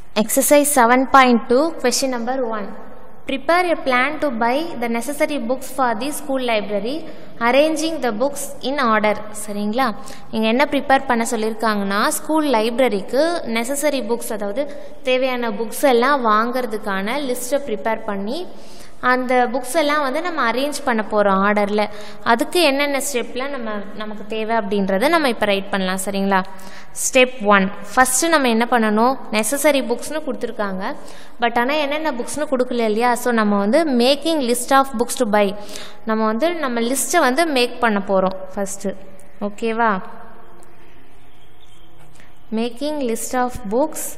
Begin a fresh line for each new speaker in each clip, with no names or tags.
Exercise 7.2, question number 1. Prepare a plan to buy the necessary books for the school library, arranging the books in order. சரிங்களா இங்கே என்ன prepare பண்ண சொல்லியிருக்காங்கன்னா school லைப்ரரிக்கு necessary books அதாவது தேவையான புக்ஸ் எல்லாம் வாங்கிறதுக்கான லிஸ்ட்டை ப்ரிப்பேர் பண்ணி அந்த புக்ஸ் எல்லாம் வந்து நம்ம அரேஞ்ச் பண்ண போகிறோம் ஆர்டரில் அதுக்கு என்னென்ன ஸ்டெப்லாம் நம்ம நமக்கு தேவை அப்படின்றத நம்ம இப்போ ரைட் பண்ணலாம் சரிங்களா ஸ்டெப் ஒன் ஃபஸ்ட்டு நம்ம என்ன பண்ணணும் நெசசரி புக்ஸ்னு கொடுத்துருக்காங்க பட் ஆனால் என்னென்ன புக்ஸ்னு கொடுக்கல இல்லையா ஸோ நம்ம வந்து making list of books to buy நம்ம வந்து நம்ம லிஸ்ட்டை வந்து மேக் பண்ண போகிறோம் ஃபஸ்ட்டு ஓகேவா making list of books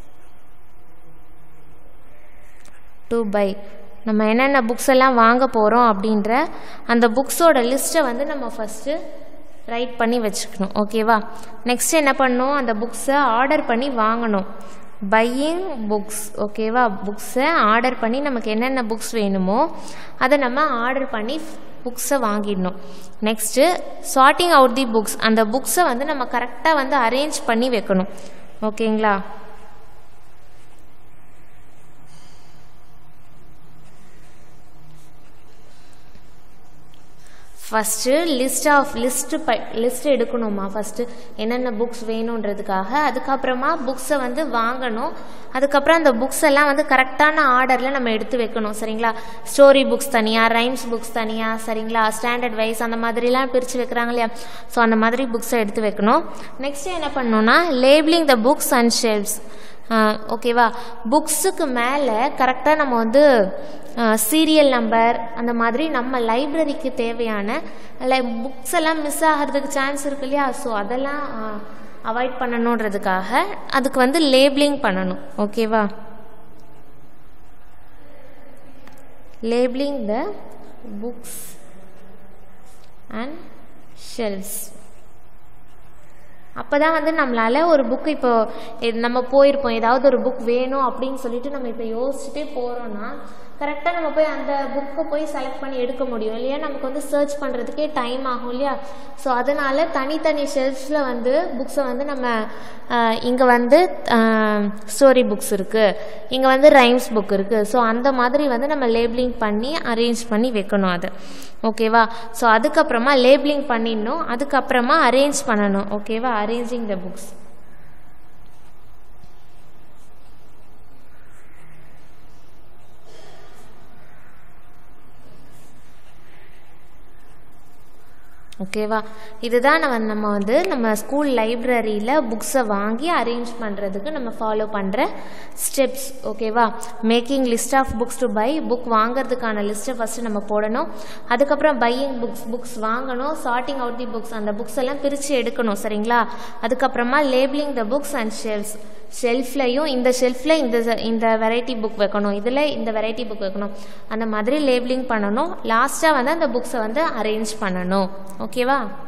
to buy நம்ம என்னென்ன புக்ஸ் எல்லாம் வாங்க போகிறோம் அப்படின்ற அந்த புக்ஸோட லிஸ்ட்டை வந்து நம்ம ஃபஸ்ட்டு ரைட் பண்ணி வச்சுக்கணும் ஓகேவா நெக்ஸ்ட் என்ன பண்ணணும் அந்த புக்ஸை ஆர்டர் பண்ணி வாங்கணும் பையிங் புக்ஸ் ஓகேவா புக்ஸை ஆர்டர் பண்ணி நமக்கு என்னென்ன புக்ஸ் வேணுமோ அதை நம்ம ஆர்டர் பண்ணி புக்ஸை வாங்கிடணும் next sorting out the books அந்த புக்ஸை வந்து நம்ம கரெக்டாக வந்து அரேஞ்ச் பண்ணி வைக்கணும் ஓகேங்களா ஃபஸ்ட்டு லிஸ்ட் ஆஃப் லிஸ்ட்டு ப லிஸ்ட் எடுக்கணுமா ஃபஸ்ட்டு என்னென்ன புக்ஸ் வேணுன்றதுக்காக அதுக்கப்புறமா புக்ஸை வந்து வாங்கணும் அதுக்கப்புறம் அந்த புக்ஸ் எல்லாம் வந்து கரெக்டான ஆர்டரில் நம்ம எடுத்து வைக்கணும் சரிங்களா ஸ்டோரி புக்ஸ் தனியாக ரைம்ஸ் புக்ஸ் தனியாக சரிங்களா ஸ்டாண்டர்ட் வைஸ் அந்த மாதிரிலாம் பிரித்து வைக்கிறாங்க இல்லையா ஸோ அந்த மாதிரி புக்ஸை எடுத்து வைக்கணும் நெக்ஸ்ட்டு என்ன பண்ணணும்னா labelling the books and shelves ஓகேவா புக்ஸுக்கு மேலே கரெக்டாக நம்ம வந்து சீரியல் நம்பர் அந்த மாதிரி நம்ம லைப்ரரிக்கு தேவையான லை புக்ஸ் எல்லாம் மிஸ் ஆகிறதுக்கு சான்ஸ் இருக்கு இல்லையா ஸோ அதெல்லாம் அவாய்ட் பண்ணணுன்றதுக்காக அதுக்கு வந்து லேபிளிங் பண்ணணும் ஓகேவா labelling the books and shelves அப்போ தான் வந்து நம்மளால் ஒரு புக்கு இப்போ நம்ம போயிருப்போம் ஏதாவது ஒரு புக் வேணும் அப்படின்னு சொல்லிட்டு நம்ம இப்போ யோசிச்சுட்டே போகிறோன்னா கரெக்டாக நம்ம போய் அந்த புக்கை போய் செலக்ட் பண்ணி எடுக்க முடியும் இல்லையா நமக்கு வந்து சர்ச் பண்ணுறதுக்கே டைம் ஆகும் இல்லையா ஸோ அதனால் தனித்தனி ஷெல்ஃப்ஸில் வந்து புக்ஸை வந்து நம்ம இங்கே வந்து ஸ்டோரி புக்ஸ் இருக்குது இங்கே வந்து ரைம்ஸ் புக் இருக்குது ஸோ அந்த மாதிரி வந்து நம்ம லேபிளிங் பண்ணி அரேஞ்ச் பண்ணி வைக்கணும் அது ஓகேவா ஸோ அதுக்கப்புறமா லேபிளிங் பண்ணிடணும் அதுக்கப்புறமா அரேஞ்ச் பண்ணணும் ஓகேவா அரேஞ்சிங் த புக்ஸ் ஓகேவா இதுதான் நம்ம நம்ம வந்து நம்ம ஸ்கூல் லைப்ரரியில் புக்ஸை வாங்கி அரேஞ்ச் பண்ணுறதுக்கு நம்ம ஃபாலோ பண்ணுற ஸ்டெப்ஸ் ஓகேவா making list of books to buy book வாங்குறதுக்கான லிஸ்ட்டை ஃபஸ்ட்டு நம்ம போடணும் அதுக்கப்புறம் பையிங் புக்ஸ் புக்ஸ் வாங்கணும் சார்ட்டிங் அவுட் தி புக்ஸ் அந்த புக்ஸ் எல்லாம் பிரித்து எடுக்கணும் சரிங்களா அதுக்கப்புறமா labelling the books and shelves ஷெல்ஃப்லையும் இந்த ஷெல்ஃபில் இந்த இந்த வெரைட்டி புக் வைக்கணும் இதில் இந்த வெரைட்டி புக் வைக்கணும் அந்த மாதிரி லேபிளிங் பண்ணணும் லாஸ்ட்டாக வந்து அந்த புக்ஸை வந்து அரேஞ்ச் பண்ணணும் ஓகேவா